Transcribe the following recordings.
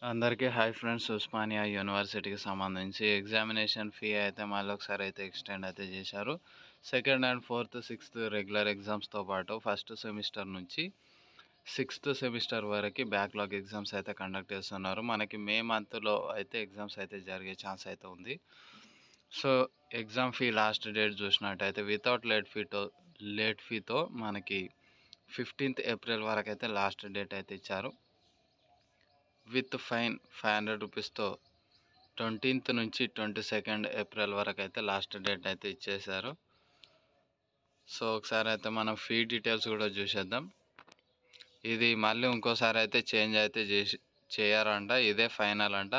అందరికీ hi friends Osmania యూనివర్సిటీకి సంబంధించి ఎగ్జామినేషన్ ఫీ అయితే మళ్ళీ ఒకసారి అయితే ఎక్స్టెండ్ అయితే చేశారు second and fourth sixth regular ఎగ్జామ్స్తో పాటు ఫస్ట్ సెమిస్టర్ నుంచి సిక్స్త్ సెమిస్టర్ వరకు బ్యాక్లాగ్ ఎగ్జామ్స్ అయితే కండక్ట్ చేస్తున్నారు మనకి మే మంత్లో అయితే ఎగ్జామ్స్ అయితే జరిగే ఛాన్స్ అయితే ఉంది so exam fee last date చూసినట్టయితే వితౌట్ లేట్ ఫీతో లేట్ ఫీతో మనకి ఫిఫ్టీన్త్ ఏప్రిల్ వరకు అయితే లాస్ట్ డేట్ అయితే ఇచ్చారు విత్ ఫైన్ ఫైవ్ హండ్రెడ్ రూపీస్తో ట్వంటీన్త్ నుంచి ట్వంటీ సెకండ్ ఏప్రిల్ వరకు అయితే లాస్ట్ డేట్ అయితే ఇచ్చేశారు సో ఒకసారి అయితే మనం ఫీ డీటెయిల్స్ కూడా చూసేద్దాం ఇది మళ్ళీ ఇంకోసారి అయితే చేంజ్ అయితే చేసి చేయరంట ఇదే ఫైనల్ అంట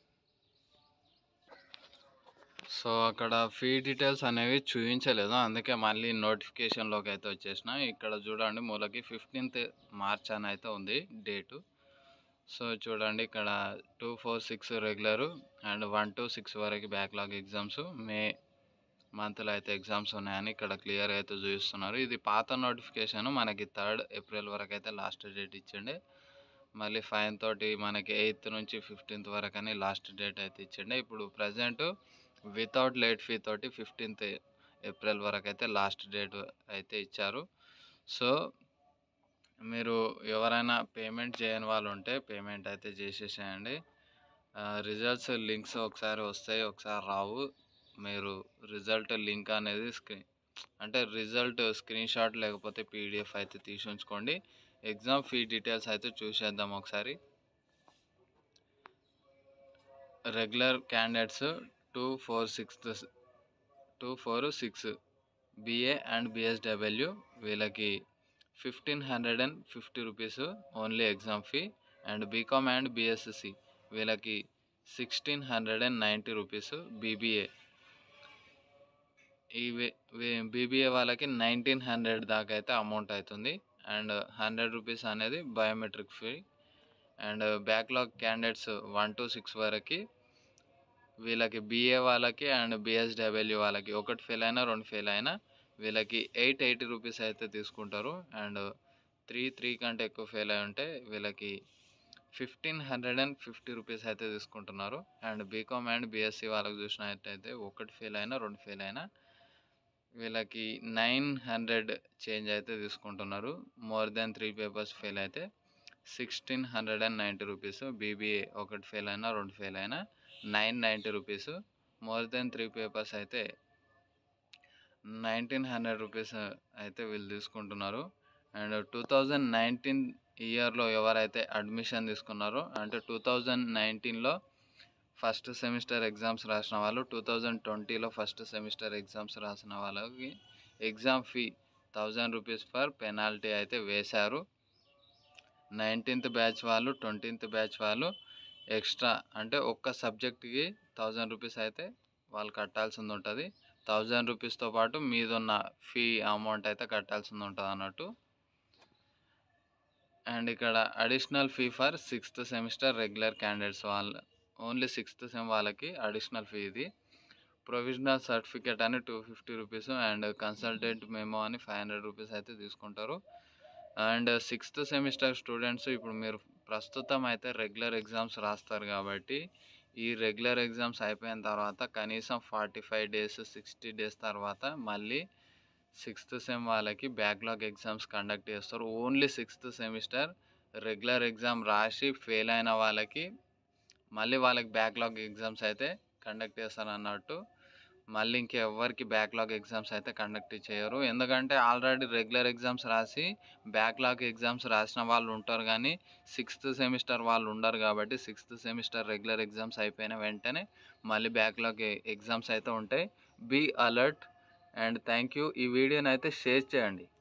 సో అక్కడ ఫీ డీటెయిల్స్ అనేవి చూపించలేదు అందుకే మళ్ళీ నోటిఫికేషన్లోకి అయితే వచ్చేసిన ఇక్కడ చూడండి మూలకి ఫిఫ్టీన్త్ మార్చ్ అని అయితే ఉంది డేటు సో చూడండి ఇక్కడ two four six regular and one two six వరకు బ్యాక్లాగ్ ఎగ్జామ్స్ మే మంత్లో అయితే ఎగ్జామ్స్ ఉన్నాయని ఇక్కడ క్లియర్ అయితే చూపిస్తున్నారు ఇది పాత నోటిఫికేషన్ మనకి థర్డ్ ఏప్రిల్ వరకు అయితే లాస్ట్ డేట్ ఇచ్చిండే మళ్ళీ ఫైన్ తోటి మనకి ఎయిత్ నుంచి ఫిఫ్టీన్త్ వరకు అని లాస్ట్ డేట్ అయితే ఇచ్చిండే ఇప్పుడు ప్రజెంట్ వితౌట్ లేట్ ఫీ తోటి ఫిఫ్టీన్త్ ఏప్రిల్ వరకు అయితే లాస్ట్ డేట్ అయితే ఇచ్చారు సో మీరు ఎవరైనా పేమెంట్ చేయని వాళ్ళు ఉంటే పేమెంట్ అయితే చేసేసేయండి రిజల్ట్స్ లింక్స్ ఒకసారి వస్తాయి ఒకసారి రావు మీరు రిజల్ట్ లింక్ అనేది స్క్రీన్ అంటే రిజల్ట్ స్క్రీన్ షాట్ లేకపోతే పీడిఎఫ్ అయితే తీసి ఉంచుకోండి ఎగ్జామ్ ఫీ డీటెయిల్స్ అయితే చూసేద్దాం ఒకసారి regular candidates two four sixth two four six BA and BSW వీళ్ళకి fifteen hundred and fifty rupees only exam fee and BCom and BSc వీళ్ళకి sixteen hundred and ninety rupees BBA ఈ BBA వాళ్ళకి nineteen hundred దాకా అయితే amount అవుతుంది and hundred rupees అనేది biometric fee and backlog candidates one two six వరకు వీళ్ళకి BA వాళ్ళకి అండ్ బిఎస్డబ్ల్యూ వాళ్ళకి ఒకటి ఫెయిల్ అయినా రెండు ఫెయిల్ అయినా వీళ్ళకి ఎయిట్ ఎయిటీ రూపీస్ అయితే తీసుకుంటారు అండ్ త్రీ త్రీ కంటే ఎక్కువ ఫెయిల్ అయి ఉంటే వీళ్ళకి fifteen hundred and fifty rupees అయితే తీసుకుంటున్నారు అండ్ బీకామ్ అండ్ బీఎస్సీ వాళ్ళకి చూసినట్టయితే ఒకటి ఫెయిల్ అయినా రెండు ఫెయిల్ అయినా వీళ్ళకి నైన్ హండ్రెడ్ చేంజ్ అయితే తీసుకుంటున్నారు more than three papers fail అయితే sixteen hundred and ninety rupees BBA ఒకటి ఫెయిల్ అయినా రెండు ఫెయిల్ అయినా nine ninety rupees more than three papers అయితే నైన్టీన్ హండ్రెడ్ రూపీస్ అయితే వీళ్ళు తీసుకుంటున్నారు అండ్ టూ థౌజండ్ నైన్టీన్ ఇయర్లో ఎవరైతే అడ్మిషన్ తీసుకున్నారో అంటే టూ థౌజండ్ నైన్టీన్లో ఫస్ట్ సెమిస్టర్ ఎగ్జామ్స్ రాసిన వాళ్ళు టూ థౌజండ్ ట్వంటీలో ఫస్ట్ సెమిస్టర్ ఎగ్జామ్స్ రాసిన వాళ్ళకి exam fee thousand rupees per penalty అయితే వేశారు నైన్టీన్త్ బ్యాచ్ వాళ్ళు ట్వంటీన్త్ బ్యాచ్ వాళ్ళు ఎక్స్ట్రా అంటే ఒక్క సబ్జెక్ట్కి థౌజండ్ రూపీస్ అయితే వాళ్ళు కట్టాల్సింది ఉంటుంది థౌజండ్ రూపీస్తో పాటు మీదున్న ఫీ అమౌంట్ అయితే కట్టాల్సింది ఉంటుంది అన్నట్టు అండ్ ఇక్కడ additional fee for sixth semester regular candidates వాళ్ళ ఓన్లీ సిక్స్త్ సెమ్ వాళ్ళకి అడిషనల్ ఫీ ఇది ప్రొవిజనల్ సర్టిఫికేట్ అని two fifty rupees and consultant memo అని ఫైవ్ హండ్రెడ్ రూపీస్ అయితే తీసుకుంటారు అండ్ సిక్స్త్ సెమిస్టర్ స్టూడెంట్స్ ఇప్పుడు మీరు ప్రస్తుతం అయితే రెగ్యులర్ ఎగ్జామ్స్ రాస్తారు కాబట్టి ఈ రెగ్యులర్ ఎగ్జామ్స్ అయిపోయిన తర్వాత కనీసం forty five days sixty days తర్వాత మళ్ళీ సిక్స్త్ సెమ్ వాళ్ళకి బ్యాక్లాగ్ ఎగ్జామ్స్ కండక్ట్ చేస్తారు only sixth semester regular exam రాసి ఫెయిల్ అయిన వాళ్ళకి మళ్ళీ వాళ్ళకి బ్యాక్లాగ్ ఎగ్జామ్స్ అయితే కండక్ట్ చేస్తారు అన్నట్టు మళ్ళీ ఇంకెవ్వరికి బ్యాక్లాగ్ ఎగ్జామ్స్ అయితే కండక్ట్ చేయరు ఎందుకంటే ఆల్రెడీ రెగ్యులర్ ఎగ్జామ్స్ రాసి బ్యాక్లాగ్ ఎగ్జామ్స్ రాసిన వాళ్ళు ఉంటారు కానీ సిక్స్త్ సెమిస్టర్ వాళ్ళు ఉండరు కాబట్టి సిక్స్త్ సెమిస్టర్ రెగ్యులర్ ఎగ్జామ్స్ అయిపోయిన వెంటనే మళ్ళీ బ్యాక్లాగ్ ఎగ్జామ్స్ అయితే ఉంటాయి be alert and thank you ఈ వీడియోని అయితే షేర్ చేయండి